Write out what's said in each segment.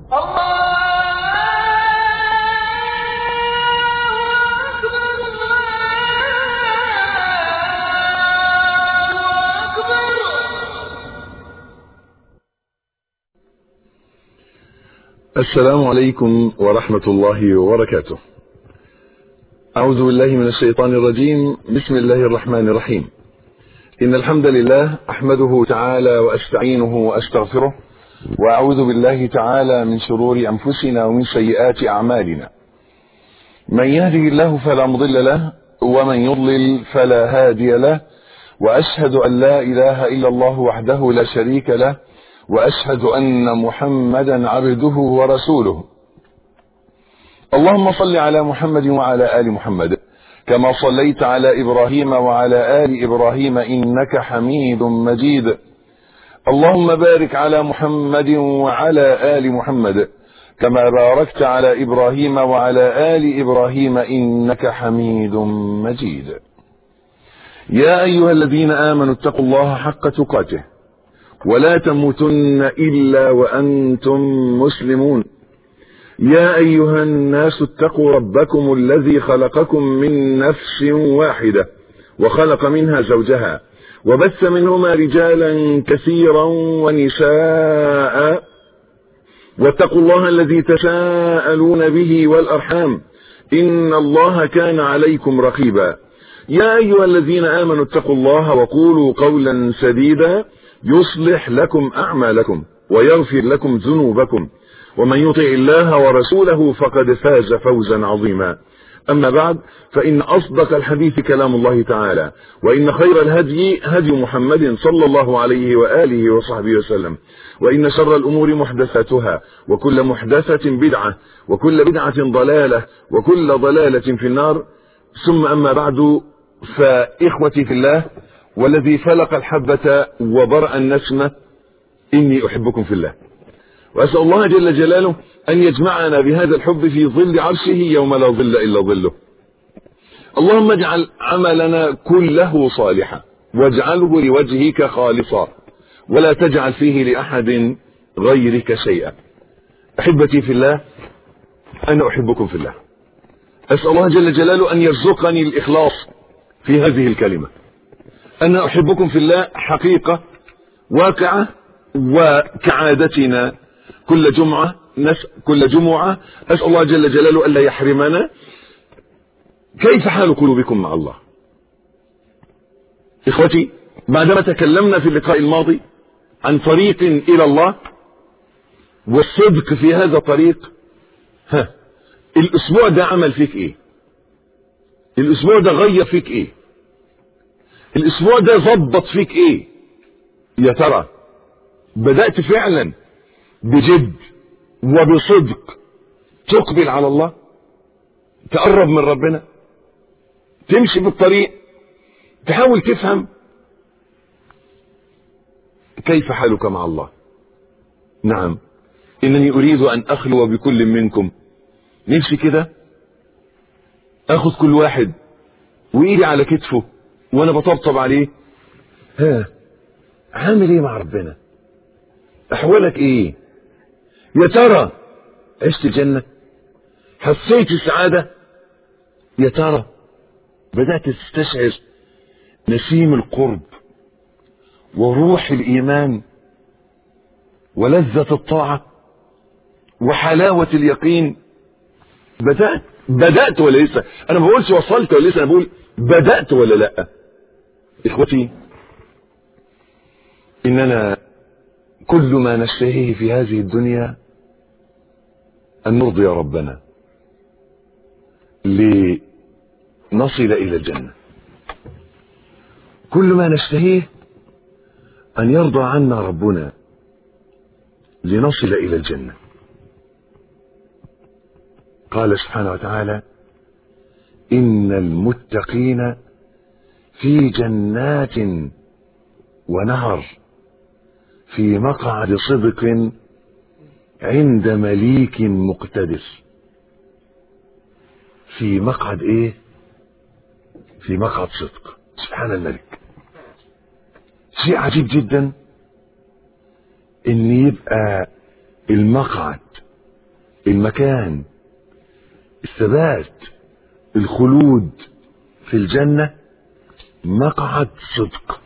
السلام عليكم ورحمة الله وبركاته أعوذ بالله من الشيطان الرجيم بسم الله الرحمن الرحيم إن الحمد لله أحمده تعالى وأستعينه وأستغفره وأعوذ بالله تعالى من شرور أنفسنا ومن سيئات أعمالنا من يهده الله فلا مضل له ومن يضلل فلا هادي له وأشهد أن لا إله إلا الله وحده لا شريك له وأشهد أن محمدا عبده ورسوله اللهم صل على محمد وعلى آل محمد كما صليت على إبراهيم وعلى آل إبراهيم إنك حميد مجيد اللهم بارك على محمد وعلى آل محمد كما باركت على إبراهيم وعلى آل إبراهيم إنك حميد مجيد يا أيها الذين آمنوا اتقوا الله حق تقاته ولا تموتن إلا وأنتم مسلمون يا أيها الناس اتقوا ربكم الذي خلقكم من نفس واحدة وخلق منها زوجها وبث منهما رجالا كثيرا ونساء واتقوا الله الذي تساءلون به والأرحام إن الله كان عليكم رقيبا يا أيها الذين آمنوا اتقوا الله وقولوا قولا سديدا يصلح لكم أعمالكم ويغفر لكم ذنوبكم ومن يطع الله ورسوله فقد فاز فوزا عظيما أما بعد فإن أصدق الحديث كلام الله تعالى وإن خير الهدي هدي محمد صلى الله عليه وآله وصحبه وسلم وإن شر الأمور محدثاتها وكل محدثة بدعة وكل بدعة ضلالة وكل ضلالة في النار ثم أما بعد فإخوتي في الله والذي فلق الحبة وبرأ النسمة إني أحبكم في الله وأسأل الله جل جلاله أن يجمعنا بهذا الحب في ظل عرشه يوم لا ظل إلا ظله اللهم اجعل عملنا كله صالحا واجعله لوجهك خالصا ولا تجعل فيه لأحد غيرك شيئا أحبتي في الله أنا أحبكم في الله أسأل الله جل جلاله أن يرزقني الإخلاص في هذه الكلمة أنا أحبكم في الله حقيقة واقعة وكعادتنا كل جمعة نس كل جمعة أسأل الله جل جلاله ألا يحرمنا كيف حال قلوبكم مع الله إخوتي بعدما تكلمنا في اللقاء الماضي عن طريق إلى الله والصدق في هذا الطريق ها الأسبوع ده عمل فيك إيه الأسبوع ده غير فيك إيه الأسبوع ده ظبط فيك إيه يا ترى بدأت فعلا بجد وبصدق تقبل على الله تقرب من ربنا تمشي بالطريق تحاول تفهم كيف حالك مع الله نعم إنني أريد أن أخلو بكل منكم نمشي كده أخذ كل واحد وإيدي على كتفه وأنا بطبطب عليه ها عامل إيه مع ربنا أحوالك إيه يا ترى عشت الجنة حسيت السعادة يا ترى بدأت تستشعر نسيم القرب وروح الإيمان ولذة الطاعة وحلاوة اليقين بدأت بدأت ولا لسه أنا ما بقولش وصلت ولا لسه أنا بقول بدأت ولا لا إخوتي إننا كل ما نشتهيه في هذه الدنيا أن نرضي ربنا لنصل إلى الجنة كل ما نشتهيه أن يرضى عنا ربنا لنصل إلى الجنة قال سبحانه وتعالى إن المتقين في جنات ونهر في مقعد صدق عند مليك مقتدر في مقعد ايه في مقعد صدق سبحان الملك شيء عجيب جدا ان يبقى المقعد المكان الثبات الخلود في الجنة مقعد صدق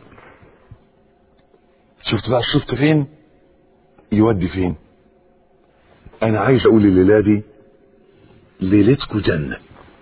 شفت بقى الصدق فين يودي فين انا عايز اقول الليله دي ليلتكم جنه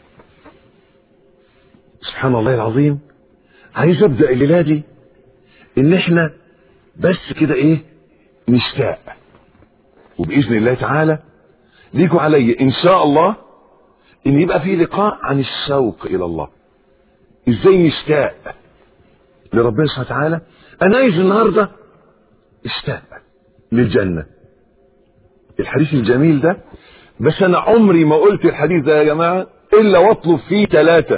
سبحان الله العظيم عايز ابدا الليله دي ان احنا بس كده ايه نشتاق وباذن الله تعالى ليكوا علي ان شاء الله ان يبقى في لقاء عن الشوق الى الله ازاي نشتاق لربنا سبحانه وتعالى انا عايز النهارده اشتاق للجنه الحديث الجميل ده بس انا عمري ما قلت الحديث ده يا جماعه الا واطلب فيه ثلاثه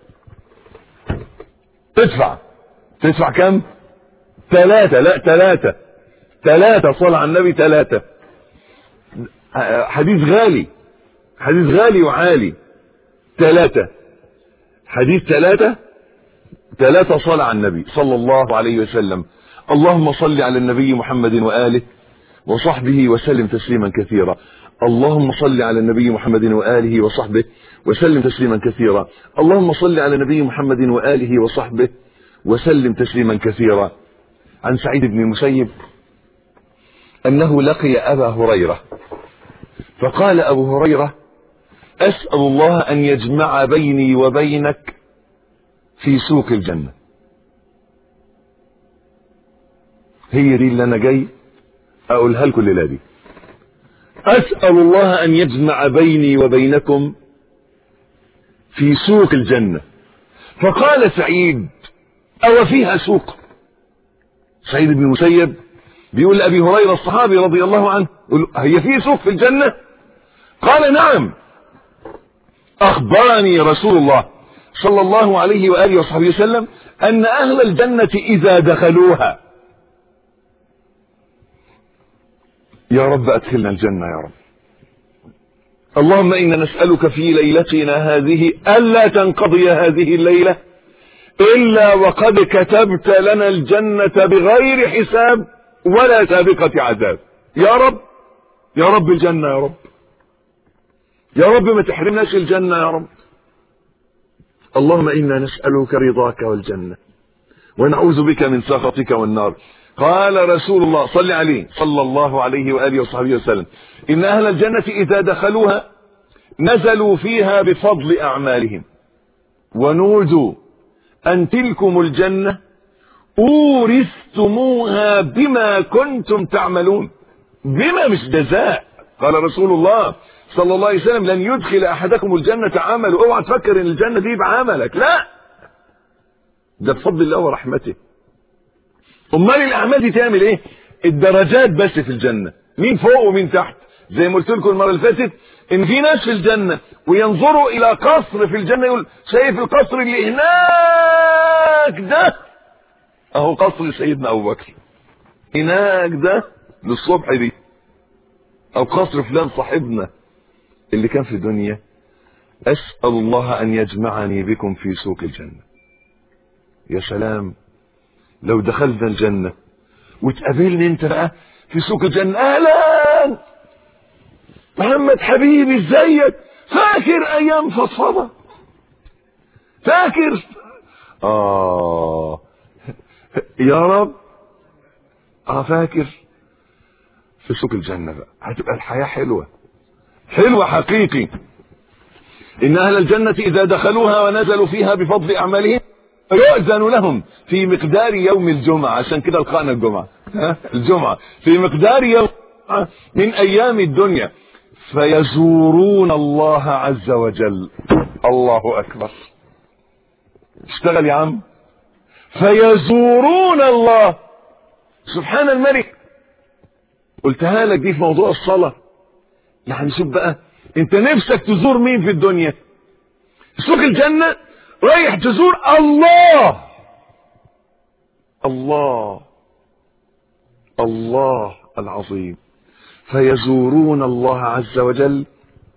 تدفع تدفع كم ثلاثة لا ثلاثة ثلاثة صلى على النبي ثلاثة حديث غالي حديث غالي وعالي ثلاثة حديث ثلاثة ثلاثة صلى على النبي صلى الله عليه وسلم اللهم صل على النبي محمد وآله وصحبه وسلم تسليما كثيرا اللهم صل على النبي محمد وآله وصحبه وسلم تسليما كثيرا اللهم صل على النبي محمد وآله وصحبه وسلم تسليما كثيرا عن سعيد بن المسيب أنه لقي أبا هريرة فقال أبو هريرة أسأل الله أن يجمع بيني وبينك في سوق الجنة هي دي اللي أنا جاي أقولها لكم الليلة دي أسأل الله أن يجمع بيني وبينكم في سوق الجنة فقال سعيد أو فيها سوق سعيد بن المسيب بيقول لأبي هريرة الصحابي رضي الله عنه هي في سوق في الجنة قال نعم أخبرني رسول الله صلى الله عليه وآله وصحبه وسلم أن أهل الجنة إذا دخلوها يا رب أدخلنا الجنة يا رب اللهم إنا نسألك في ليلتنا هذه ألا تنقضي هذه الليلة إلا وقد كتبت لنا الجنة بغير حساب ولا سابقة عذاب يا رب يا رب الجنة يا رب يا رب ما تحرمناش الجنة يا رب اللهم إنا نسألك رضاك والجنة ونعوذ بك من سخطك والنار قال رسول الله صل عليه صلى الله عليه وآله وصحبه وسلم إن أهل الجنة إذا دخلوها نزلوا فيها بفضل أعمالهم ونودوا أن تلكم الجنة أورثتموها بما كنتم تعملون بما مش جزاء قال رسول الله صلى الله عليه وسلم لن يدخل أحدكم الجنة عمله اوعى تفكر ان الجنة دي بعملك لا ده بفضل الله ورحمته امال الاعمال دي تعمل ايه الدرجات بس في الجنة مين فوق ومين تحت زي ما قلت لكم المره اللي فاتت ان في ناس في الجنه وينظروا الى قصر في الجنه يقول شايف القصر اللي هناك ده اهو قصر سيدنا ابو بكر هناك ده للصبح دي او قصر فلان صاحبنا اللي كان في الدنيا اسال الله ان يجمعني بكم في سوق الجنه يا سلام لو دخلنا الجنه وتقابلني انت بقى في سوق الجنه اهلا محمد حبيبي ازيك فاكر ايام فضفضه فاكر اه يا رب اه فاكر في سوق الجنه بقى هتبقى الحياه حلوه حلوه حقيقي ان اهل الجنه اذا دخلوها ونزلوا فيها بفضل اعمالهم يؤذن لهم في مقدار يوم الجمعه عشان كده لقانا الجمعه ها الجمعه في مقدار يوم من ايام الدنيا فيزورون الله عز وجل الله اكبر اشتغل يا عم فيزورون الله سبحان الملك قلتها لك دي في موضوع الصلاة يعني شوف بقى انت نفسك تزور مين في الدنيا سوق الجنة رايح تزور الله الله الله العظيم فيزورون الله عز وجل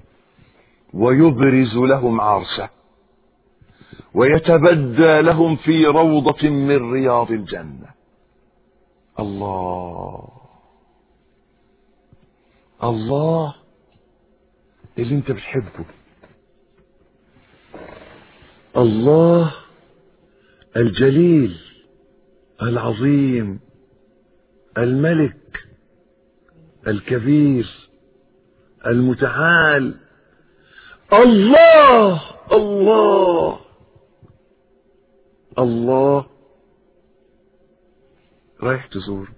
ويبرز لهم عرشه ويتبدى لهم في روضة من رياض الجنة الله الله اللي انت بتحبه الله الجليل العظيم الملك الكبير المتعال الله الله الله رايح تزور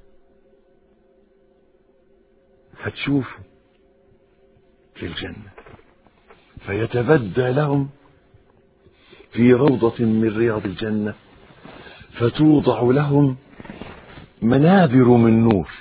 هتشوفه في الجنة فيتبدى لهم في روضة من رياض الجنة فتوضع لهم منابر من نور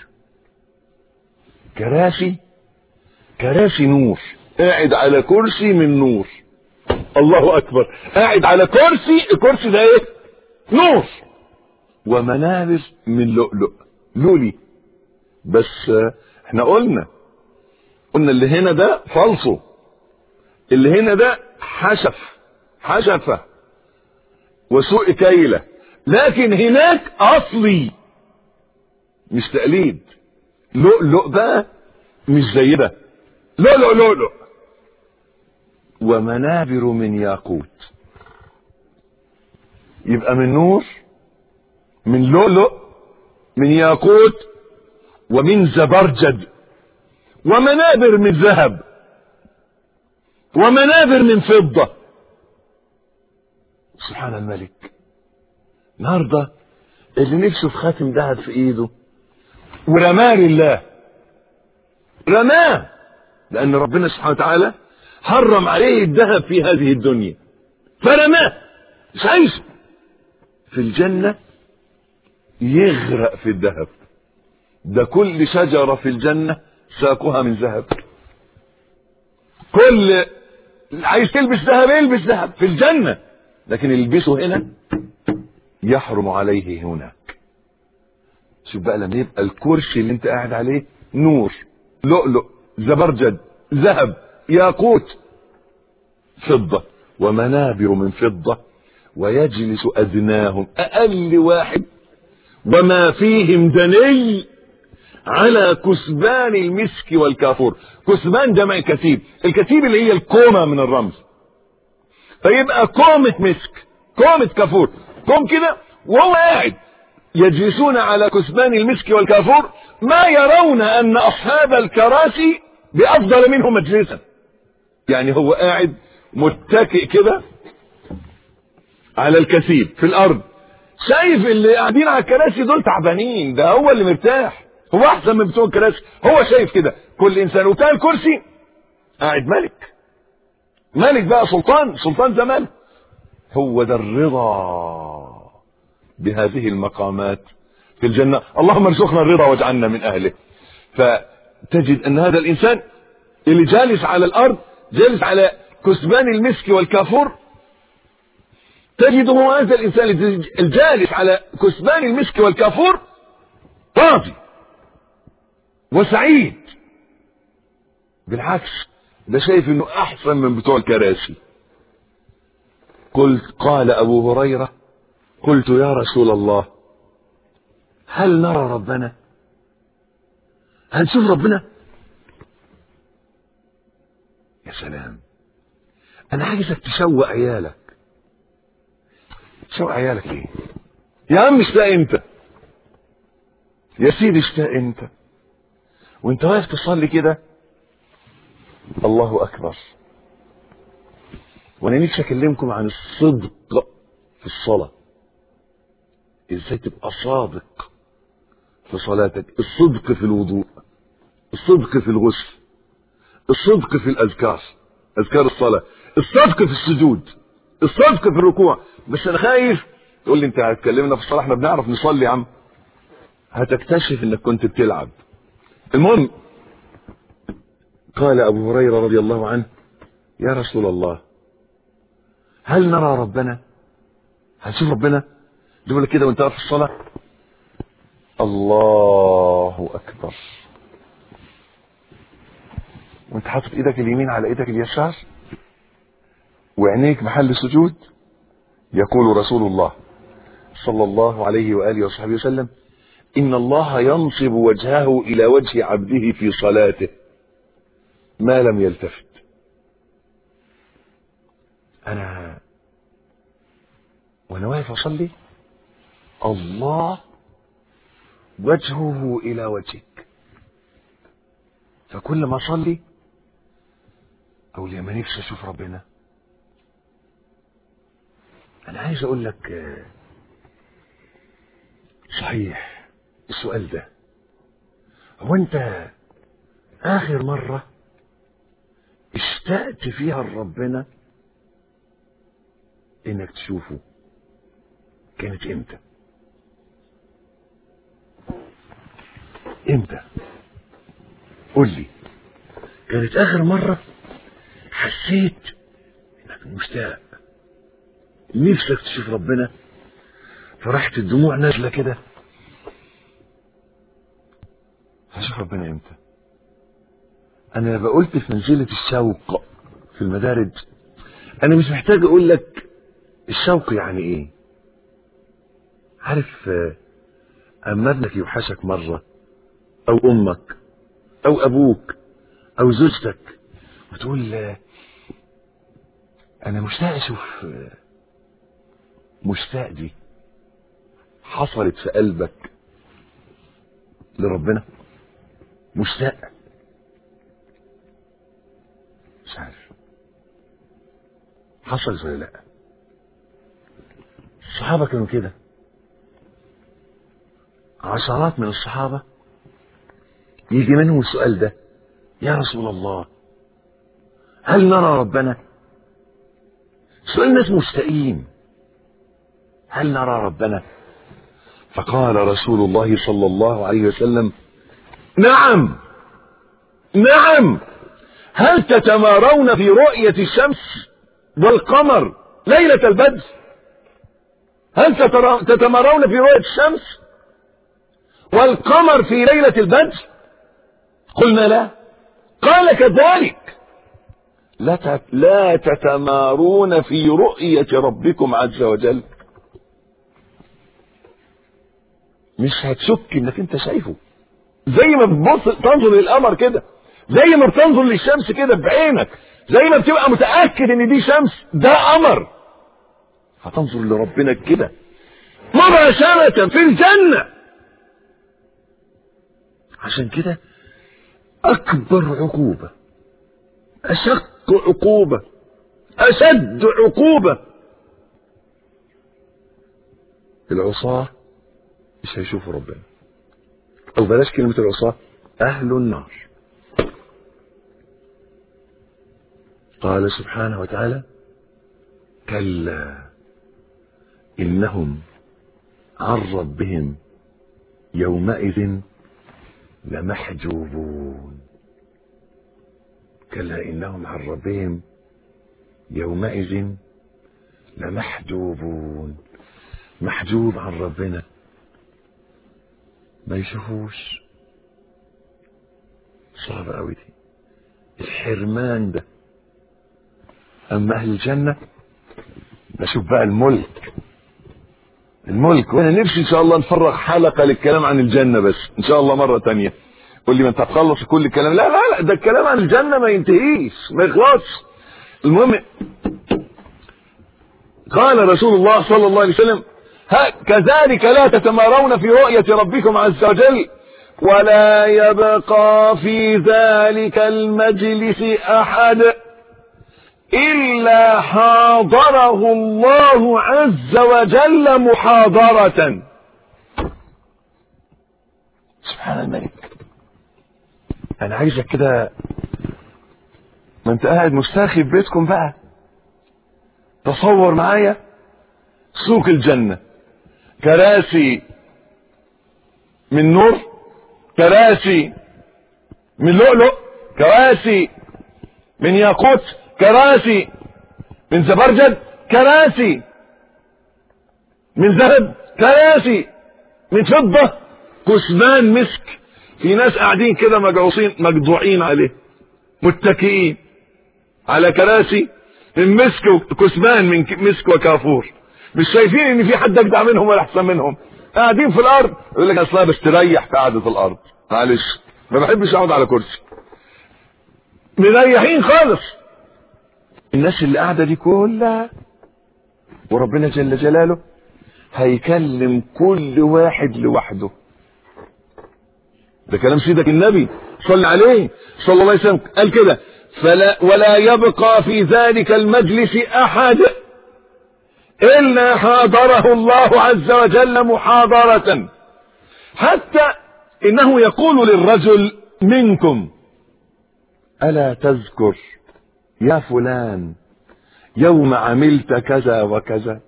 كراسي كراسي نور قاعد على كرسي من نور الله اكبر قاعد على كرسي الكرسي ده ايه نور ومنابر من لؤلؤ لولي بس احنا قلنا قلنا اللي هنا ده فالصو اللي هنا ده حشف حشفة وسوء كيلة لكن هناك اصلي مش تقليد لؤلؤ بقى مش زي ده لؤلؤ لؤلؤ ومنابر من ياقوت يبقى من نور من لؤلؤ من ياقوت ومن زبرجد ومنابر من ذهب ومنابر من فضة سبحان الملك النهارده اللي نفسه في خاتم ذهب في ايده ورماه لله رماه لان ربنا سبحانه وتعالى حرم عليه الذهب في هذه الدنيا فرماه مش عايزه في الجنة يغرق في الذهب ده كل شجرة في الجنة ساقها من ذهب كل عايز تلبس ذهب البس ذهب في الجنة لكن يلبسه هنا يحرم عليه هناك شوف بقى لما يبقى الكرسي اللي انت قاعد عليه نور لؤلؤ زبرجد ذهب ياقوت فضة ومنابر من فضة ويجلس أدناهم أقل واحد وما فيهم دني على كثبان المسك والكافور كثبان جمع كتيب الكتيب اللي هي الكومة من الرمز فيبقى كومة مسك كومة كافور كوم كده وهو قاعد يجلسون على كثبان المسك والكافور ما يرون أن أصحاب الكراسي بأفضل منهم مجلسا يعني هو قاعد متكئ كده على الكثيب في الأرض شايف اللي قاعدين على الكراسي دول تعبانين ده هو اللي مرتاح هو أحسن من بتوع الكراسي هو شايف كده كل إنسان وكان الكرسي قاعد ملك ملك بقى سلطان سلطان زمان هو ده الرضا بهذه المقامات في الجنة اللهم ارزقنا الرضا واجعلنا من أهله فتجد أن هذا الإنسان اللي جالس على الأرض جالس على كثبان المسك والكافور تجده هذا الإنسان الجالس على كثبان المسك والكافور راضي وسعيد بالعكس ده شايف انه احسن من بتوع الكراسي قلت قال ابو هريره قلت يا رسول الله هل نرى ربنا هنشوف ربنا يا سلام انا عايزك تشوق عيالك تشوق عيالك ايه يا عم اشتاق انت يا سيدي اشتاق انت وانت واقف تصلي كده الله اكبر وانا نفسي اكلمكم عن الصدق في الصلاه ازاي تبقى صادق في صلاتك الصدق في الوضوء الصدق في الغسل الصدق في الاذكار اذكار الصلاه الصدق في السجود الصدق في الركوع بس انا خايف تقول لي انت هتكلمنا في الصلاه احنا بنعرف نصلي يا عم هتكتشف انك كنت بتلعب المهم قال ابو هريره رضي الله عنه يا رسول الله هل نرى ربنا هنشوف ربنا يقول كده وانت في الصلاه الله اكبر وانت حاطط ايدك اليمين على ايدك اليسار وعينيك محل سجود يقول رسول الله صلى الله عليه واله وصحبه وسلم ان الله ينصب وجهه الى وجه عبده في صلاته ما لم يلتفت انا وانا واقف اصلي الله وجهه الى وجهك فكل ما اصلي اقول يا ما نفسي اشوف ربنا انا عايز اقول لك آه، صحيح السؤال ده هو انت اخر مرة اشتقت فيها لربنا انك تشوفه كانت امتى امتى قول لي كانت اخر مرة حسيت انك مشتاق نفسك تشوف ربنا فرحت الدموع نازلة كده هشوف ربنا امتى انا لما قلت في منزلة الشوق في المدارج انا مش محتاج اقول لك الشوق يعني ايه عارف آه، اما ابنك يوحشك مرة او امك او ابوك او زوجتك وتقول آه، انا مشتاق اشوف آه، مشتاق دي حصلت في قلبك لربنا مشتاق مش عارف حصلت ولا لا الصحابة كانوا كده عشرات من الصحابة يجي منهم السؤال ده يا رسول الله هل نرى ربنا سؤال الناس مشتاقين هل نرى ربنا فقال رسول الله صلى الله عليه وسلم نعم نعم هل تتمارون في رؤية الشمس والقمر ليلة البدر هل تترا- تتمارون في رؤية الشمس والقمر في ليلة البدر قلنا لا قال كذلك لا تت- لا تتمارون في رؤية ربكم عز وجل مش هتشك انك انت شايفه زي ما بتبص تنظر للقمر كده زي ما بتنظر للشمس كده بعينك زي ما بتبقى متأكد ان دي شمس ده قمر هتنظر لربنا كده مباشرة في الجنة عشان كده أكبر عقوبة أشق عقوبة أشد عقوبة العصاة مش هيشوفوا ربنا أو بلاش كلمة العصاة أهل النار قال سبحانه وتعالى كلا إنهم عن ربهم يومئذ لمحجوبون كلا إنهم عن ربهم يومئذ لمحجوبون محجوب عن ربنا ما يشوفوش صعب قوي دي الحرمان ده اما اهل الجنه نشوف بقى الملك الملك وانا نفسي ان شاء الله نفرغ حلقه للكلام عن الجنه بس ان شاء الله مره تانية قول لي ما انت هتخلص كل الكلام لا لا لا ده الكلام عن الجنه ما ينتهيش ما يخلصش المهم قال رسول الله صلى الله عليه وسلم ها كذلك لا تتمارون في رؤية ربكم عز وجل ولا يبقى في ذلك المجلس أحد إلا حاضره الله عز وجل محاضرة سبحان الملك أنا عايزك كده ما أنت قاعد مستاخي في بيتكم بقى تصور معايا سوق الجنة كراسي من نور كراسي من لؤلؤ كراسي من ياقوت كراسي من زبرجد كراسي من ذهب كراسي من فضة كثبان مسك في ناس قاعدين كده مجعوصين مجدوعين عليه متكئين على كراسي من مسك وكثبان من ك- مسك وكافور مش شايفين ان في حد اجدع منهم ولا احسن منهم قاعدين في الارض يقول لك اصلا بستريح في قعده الارض معلش ما بحبش اقعد على كرسي مريحين خالص الناس اللي قاعدة دي كلها وربنا جل جلاله هيكلم كل واحد لوحده ده كلام سيدك النبي صلى عليه صلى الله عليه وسلم قال كده فلا ولا يبقى في ذلك المجلس احد الا حاضره الله عز وجل محاضرة حتى انه يقول للرجل منكم الا تذكر يا فلان يوم عملت كذا وكذا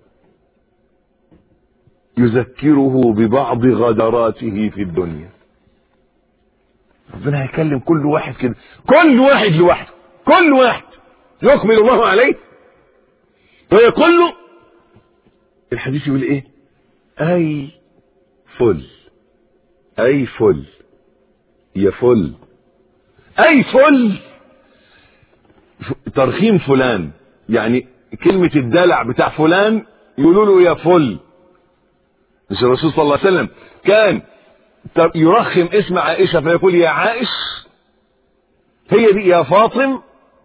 يذكره ببعض غدراته في الدنيا ربنا هيكلم كل واحد كده كل واحد لوحده كل واحد يكمل الله عليه ويقول له الحديث يقول ايه اي فل اي فل يا فل اي فل ترخيم فلان يعني كلمة الدلع بتاع فلان يقولوا له يا فل مش الرسول صلى الله عليه وسلم كان يرخم اسم عائشة فيقول يا عائش هي دي يا فاطم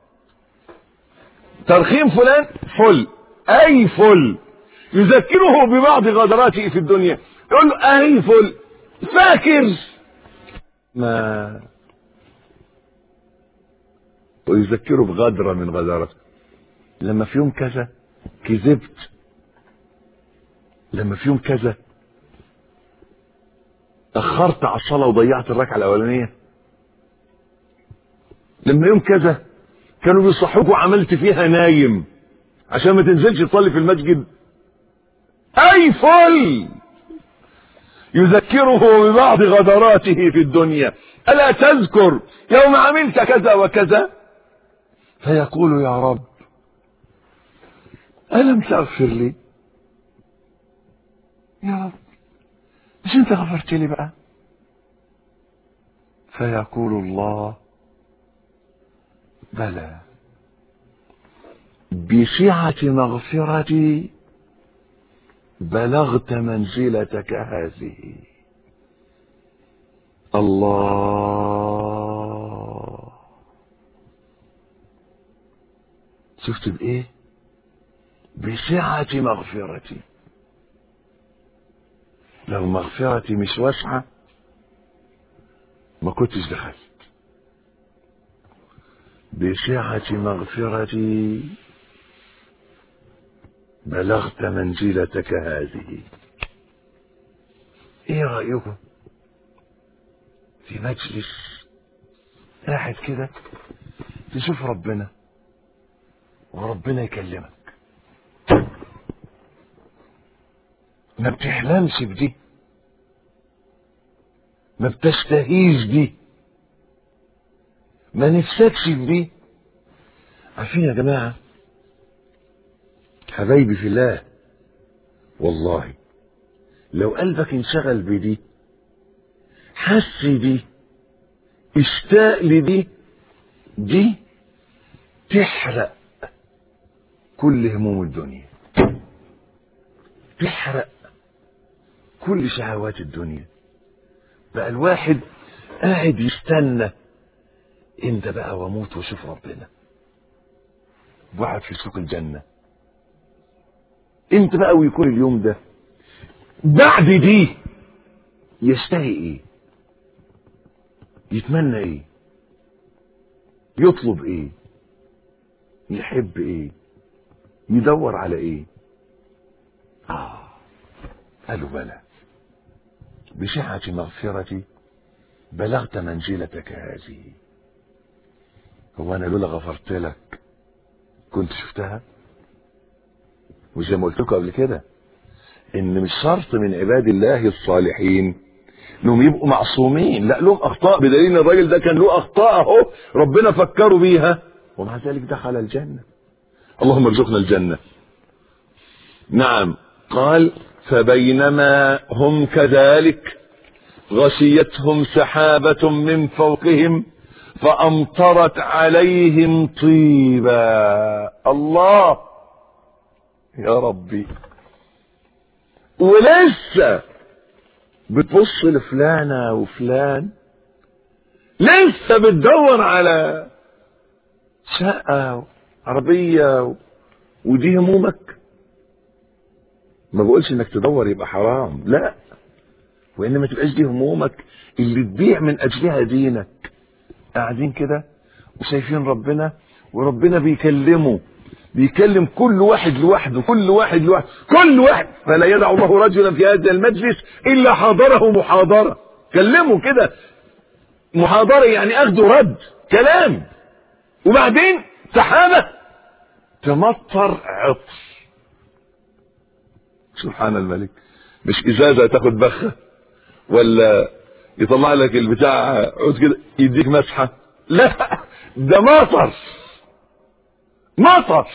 ترخيم فلان فل اي فل يذكره ببعض غدراته في الدنيا يقول له اي فل فاكر ما ويذكره بغدرة من غدرته لما في يوم كذا كذبت لما في يوم كذا اخرت على الصلاه وضيعت الركعه الاولانيه لما يوم كذا كانوا بيصحوك وعملت فيها نايم عشان ما تنزلش تصلي في المسجد اي فل يذكره ببعض غدراته في الدنيا الا تذكر يوم عملت كذا وكذا فيقول يا رب الم تغفر لي يا رب مش انت غفرت لي بقى فيقول الله بلى بسعة مغفرتي بلغت منزلتك هذه الله شفت بايه بسعة مغفرتي لو مغفرتي مش واسعة ما كنتش دخلت بسعة مغفرتي بلغت منزلتك هذه ايه رأيكم في مجلس قاعد كده تشوف ربنا وربنا يكلمك ما بتحلمش بدي ما بتشتهيش دي ما نفسكش بدي عارفين يا جماعة حبايبي في الله والله لو قلبك انشغل بدي حس دي اشتاق لدي دي تحرق كل هموم الدنيا تحرق كل شهوات الدنيا بقى الواحد قاعد يستنى امتى بقى واموت واشوف ربنا وقعد في سوق الجنة امتى بقى ويكون اليوم ده بعد دي يشتهي ايه يتمنى ايه يطلب ايه يحب ايه يدور على ايه اه قالوا بلى بسعة مغفرتي بلغت منزلتك هذه هو انا لولا غفرت لك كنت شفتها وزي ما قلت لكم قبل كده ان مش شرط من عباد الله الصالحين انهم يبقوا معصومين لا لهم اخطاء بدليل ان الراجل ده كان له اخطاء اهو ربنا فكروا بيها ومع ذلك دخل الجنه اللهم ارزقنا الجنه نعم قال فبينما هم كذلك غشيتهم سحابة من فوقهم فأمطرت عليهم طيبا الله يا ربي ولسه بتبص لفلانة وفلان لسه بتدور على شقة عربية ودي همومك ما بقولش انك تدور يبقى حرام لا وانما تبقاش دي همومك اللي تبيع من اجلها دينك قاعدين كده وشايفين ربنا وربنا بيكلمه بيكلم كل واحد لوحده كل واحد لوحده كل واحد فلا يدع الله رجلا في هذا المجلس الا حاضره محاضره كلمه كده محاضره يعني اخذ ورد كلام وبعدين سحابه تمطر عطر سبحان الملك مش ازازه تاخد بخه ولا يطلع لك البتاع عود كده يديك مسحه لا ده مطر مطر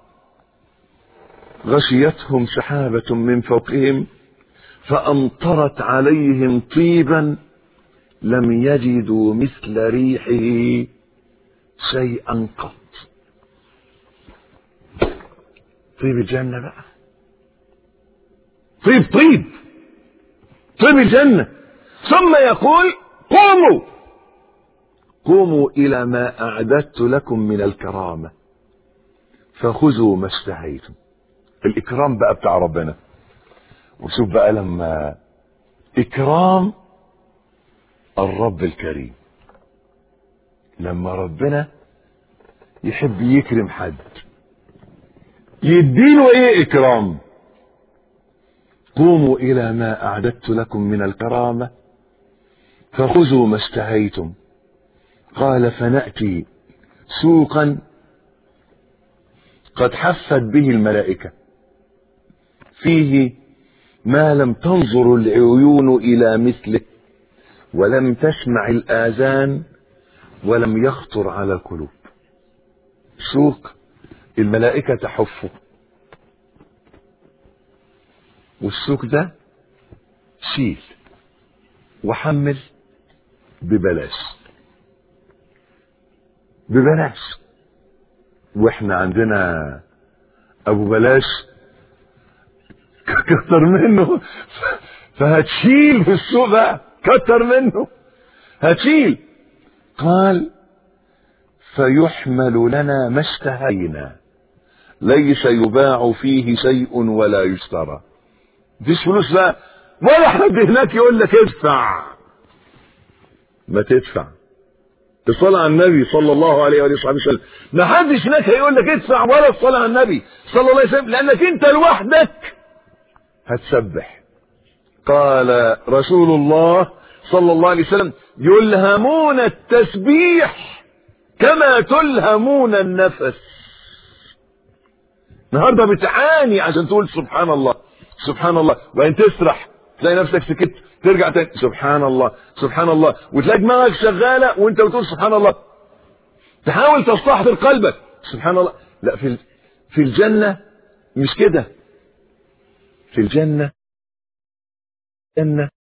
غشيتهم سحابة من فوقهم فأمطرت عليهم طيبا لم يجدوا مثل ريحه شيئا قط طيب الجنة بقى طيب طيب طيب الجنة ثم يقول قوموا قوموا إلى ما أعددت لكم من الكرامة فخذوا ما اشتهيتم الإكرام بقى بتاع ربنا وشوف بقى لما إكرام الرب الكريم لما ربنا يحب يكرم حد يديله ايه اكرام قوموا الى ما اعددت لكم من الكرامه فخذوا ما اشتهيتم قال فناتي سوقا قد حفت به الملائكه فيه ما لم تنظر العيون الى مثله ولم تسمع الاذان ولم يخطر على القلوب سوق الملائكه تحفه والسوق ده شيل وحمل ببلاش ببلاش واحنا عندنا ابو بلاش كتر منه فهتشيل في السوق بقى كتر منه هتشيل قال فيحمل لنا ما اشتهينا ليس يباع فيه شيء ولا يشترى مفيش فلوس بقى ولا حد هناك يقول لك ادفع ما تدفع الصلاة على النبي صلى الله عليه وآله وصحبه وسلم ما حدش هناك هيقول لك ادفع ولا الصلاة على النبي صلى الله عليه وسلم لأنك أنت لوحدك هتسبح قال رسول الله صلى الله عليه وسلم يلهمون التسبيح كما تلهمون النفس النهارده بتعاني عشان تقول سبحان الله سبحان الله وبعدين تسرح تلاقي نفسك سكت ترجع تاني سبحان الله سبحان الله وتلاقي دماغك شغاله وانت بتقول سبحان الله تحاول تستحضر قلبك سبحان الله لا في في الجنه مش كده في الجنه جنه